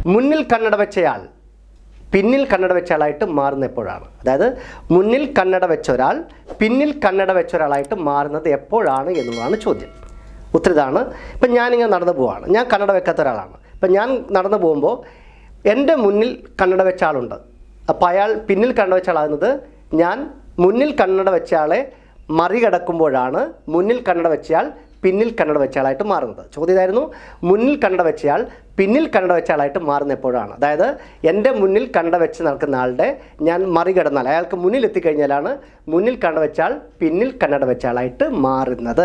മുന്നിൽ കണ്ണട വെച്ചയാൾ പിന്നിൽ കണ്ണട വെച്ച ആളായിട്ട് മാറുന്ന എപ്പോഴാണ് അതായത് മുന്നിൽ കണ്ണട വെച്ച ഒരാൾ പിന്നിൽ കണ്ണട വെച്ച ഒരാളായിട്ട് മാറുന്നത് എപ്പോഴാണ് എന്നുള്ളതാണ് ചോദ്യം ഉത്തരം ഇതാണ് ഇപ്പം ഞാനിങ്ങനെ നടന്നു പോവാണ് ഞാൻ കണ്ണട വെക്കാത്ത ഒരാളാണ് ഇപ്പം ഞാൻ നടന്നു പോകുമ്പോൾ എൻ്റെ മുന്നിൽ കണ്ണട വെച്ച ആളുണ്ട് അപ്പോൾ അയാൾ പിന്നിൽ കണ്ണട വെച്ച ആളാകുന്നത് ഞാൻ മുന്നിൽ കണ്ണട വെച്ച ആളെ മറികടക്കുമ്പോഴാണ് മുന്നിൽ കണ്ണട വെച്ചയാൾ പിന്നിൽ കണ്ണട വെച്ചയാളായിട്ട് മാറുന്നത് ചോദ്യം ഇതായിരുന്നു മുന്നിൽ കണ്ണട വെച്ചയാൾ പിന്നിൽ കണ്ണട വെച്ചയാളായിട്ട് മാറുന്ന എപ്പോഴാണ് അതായത് എൻ്റെ മുന്നിൽ കണ്ണട വെച്ച് നടക്കുന്ന ആളുടെ ഞാൻ മറികടന്നാൽ അയാൾക്ക് മുന്നിൽ എത്തിക്കഴിഞ്ഞാലാണ് മുന്നിൽ കണ്ണട വെച്ചാൽ പിന്നിൽ കണ്ണട വെച്ചയാളായിട്ട് മാറുന്നത്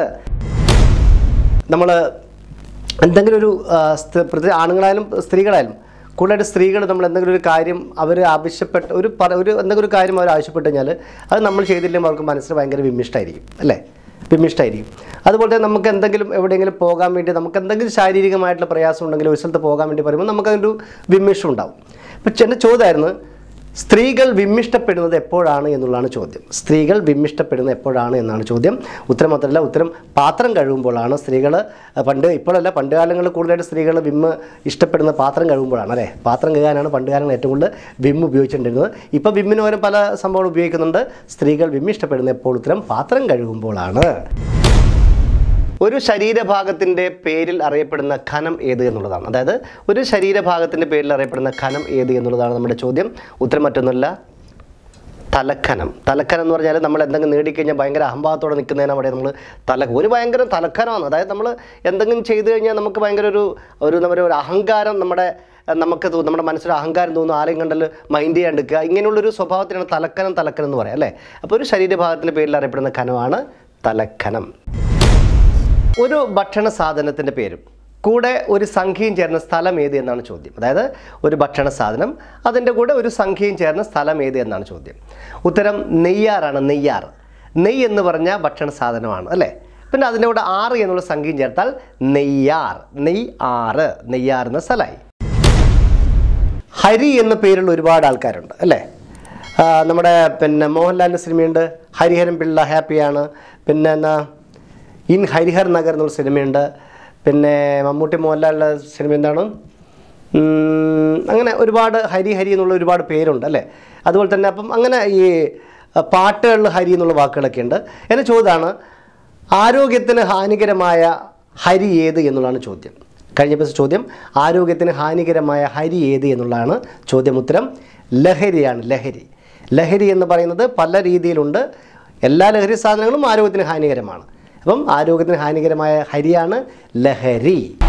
നമ്മൾ എന്തെങ്കിലും ഒരു ആ, സ്ത്രീ- പ്രത്യേക ആണുങ്ങളായാലും സ്ത്രീകളായാലും കൂടുതലായിട്ട് സ്ത്രീകൾ നമ്മൾ എന്തെങ്കിലും ഒരു കാര്യം അവർ ആവശ്യപ്പെട്ട് ഒരു പറ ഒരു എന്തെങ്കിലും ഒരു കാര്യം അവർ ആവശ്യപ്പെട്ട് കഴിഞ്ഞാൽ അത് നമ്മൾ ചെയ്തില്ലെങ്കിൽ അവർക്ക് മനസ്സിൽ ഭയങ്കര വിമിഷ്ടമായിരിക്കും അല്ലേ വിമിഷ്ടമായിരിക്കും അതുപോലെ തന്നെ നമുക്ക് എന്തെങ്കിലും എവിടെയെങ്കിലും പോകാൻ വേണ്ടി നമുക്ക് എന്തെങ്കിലും ശാരീരികമായിട്ടുള്ള പ്രയാസം ഉണ്ടെങ്കിൽ ഒരു സ്ഥലത്ത് പോകാൻ വേണ്ടി പറയുമ്പോൾ നമുക്കതിൻ്റെ ഒരു വിമിഷം ഉണ്ടാവും അപ്പോൾ എൻ്റെ ചോദ്യമായിരുന്നു സ്ത്രീകൾ വിമ്മിഷ്ടപ്പെടുന്നത് എപ്പോഴാണ് എന്നുള്ളതാണ് ചോദ്യം സ്ത്രീകൾ വിമ്മിഷ്ടപ്പെടുന്നത് എപ്പോഴാണ് എന്നാണ് ചോദ്യം ഉത്തരം മാത്രമല്ല ഉത്തരം പാത്രം കഴുകുമ്പോഴാണ് സ്ത്രീകൾ പണ്ട് ഇപ്പോഴല്ല പണ്ട് കാലങ്ങളിൽ കൂടുതലായിട്ട് സ്ത്രീകൾ വിമ്മ് ഇഷ്ടപ്പെടുന്ന പാത്രം കഴുകുമ്പോഴാണ് അല്ലേ പാത്രം കഴുകാനാണ് പണ്ട് കാലങ്ങളിൽ ഏറ്റവും കൂടുതൽ വിമ്മ് ഉപയോഗിച്ചിട്ടുണ്ടിരുന്നത് ഇപ്പോൾ വിമ്മിന് പകരം പല സംഭവങ്ങൾ ഉപയോഗിക്കുന്നുണ്ട് സ്ത്രീകൾ വിമ്മ് ഇഷ്ടപ്പെടുന്ന എപ്പോൾ ഉത്തരം പാത്രം കഴുകുമ്പോഴാണ് ഒരു ശരീരഭാഗത്തിൻ്റെ പേരിൽ അറിയപ്പെടുന്ന ഖനം ഏത് എന്നുള്ളതാണ് അതായത് ഒരു ശരീരഭാഗത്തിൻ്റെ പേരിൽ അറിയപ്പെടുന്ന ഖനം ഏത് എന്നുള്ളതാണ് നമ്മുടെ ചോദ്യം ഉത്തരം മറ്റൊന്നുമല്ല തലക്കനം തലക്കനം എന്ന് പറഞ്ഞാൽ നമ്മൾ എന്തെങ്കിലും നേടിക്കഴിഞ്ഞാൽ ഭയങ്കര അഹംഭാവത്തോടെ നിൽക്കുന്നതിനാണ് അവിടെ നമ്മൾ തല ഒരു ഭയങ്കര തലക്കനമാണ് അതായത് നമ്മൾ എന്തെങ്കിലും ചെയ്തു കഴിഞ്ഞാൽ നമുക്ക് ഭയങ്കര ഒരു ഒരു നമ്മുടെ ഒരു അഹങ്കാരം നമ്മുടെ അഹ് നമുക്ക് തോന്നും നമ്മുടെ മനസ്സിൽ അഹങ്കാരം തോന്നും ആരെയും കണ്ടാൽ മൈൻഡ് ചെയ്യാണ്ടിരിക്കുക ഇങ്ങനെയുള്ളൊരു സ്വഭാവത്തിനാണ് തലക്കനം തലക്കനം എന്ന് പറയാം അല്ലേ അപ്പോൾ ഒരു ശരീരഭാഗത്തിൻ്റെ പേരിൽ അറിയപ്പെടുന്ന ഖനമാണ് തലക്കനം ഒരു ഭക്ഷണ സാധനത്തിൻ്റെ പേരും കൂടെ ഒരു സംഖ്യയും ചേർന്ന സ്ഥലം ഏത് എന്നാണ് ചോദ്യം അതായത് ഒരു ഭക്ഷണ സാധനം അതിൻ്റെ കൂടെ ഒരു സംഖ്യയും ചേർന്ന സ്ഥലം ഏത് എന്നാണ് ചോദ്യം ഉത്തരം നെയ്യാറാണ് നെയ്യാർ നെയ്യ് എന്ന് പറഞ്ഞ ഭക്ഷണ സാധനമാണ് അല്ലേ പിന്നെ അതിൻ്റെ കൂടെ ആറ് എന്നുള്ള സംഖ്യയും ചേർത്താൽ നെയ്യാർ നെയ് ആറ് നെയ്യാർ എന്ന സ്ഥലമായി ഹരി എന്ന പേരുള്ള ഒരുപാട് ആൾക്കാരുണ്ട് അല്ലേ ആ, നമ്മുടെ പിന്നെ മോഹൻലാലിൻ്റെ സിനിമയുണ്ട് ഹരിഹരൻ പിള്ള ഹാപ്പിയാണ് പിന്നെ എന്നാ ഇൻ ഹരിഹർ നഗർ എന്നുള്ള സിനിമയുണ്ട് പിന്നെ മമ്മൂട്ടി മോഹൻലാലിൻ്റെ സിനിമ എന്താണ് ഉം, അങ്ങനെ ഒരുപാട് ഹരി ഹരി എന്നുള്ള ഒരുപാട് പേരുണ്ട് അല്ലേ അതുപോലെ തന്നെ അപ്പം അങ്ങനെ ഈ പാട്ടുകളിൽ ഹരി എന്നുള്ള വാക്കുകളൊക്കെ ഉണ്ട് എൻ്റെ ചോദ്യമാണ് ആരോഗ്യത്തിന് ഹാനികരമായ ഹരി ഏത് എന്നുള്ളതാണ് ചോദ്യം കഴിഞ്ഞ ദിവസം ചോദ്യം ആരോഗ്യത്തിന് ഹാനികരമായ ഹരി ഏത് എന്നുള്ളതാണ് ചോദ്യം ഉത്തരം ലഹരിയാണ് ലഹരി ലഹരി എന്ന് പറയുന്നത് പല രീതിയിലുണ്ട് എല്ലാ ലഹരി സാധനങ്ങളും ആരോഗ്യത്തിന് ഹാനികരമാണ് അപ്പം ആരോഗ്യത്തിന് ഹാനികരമായ ഹരിയാണ് ലഹരി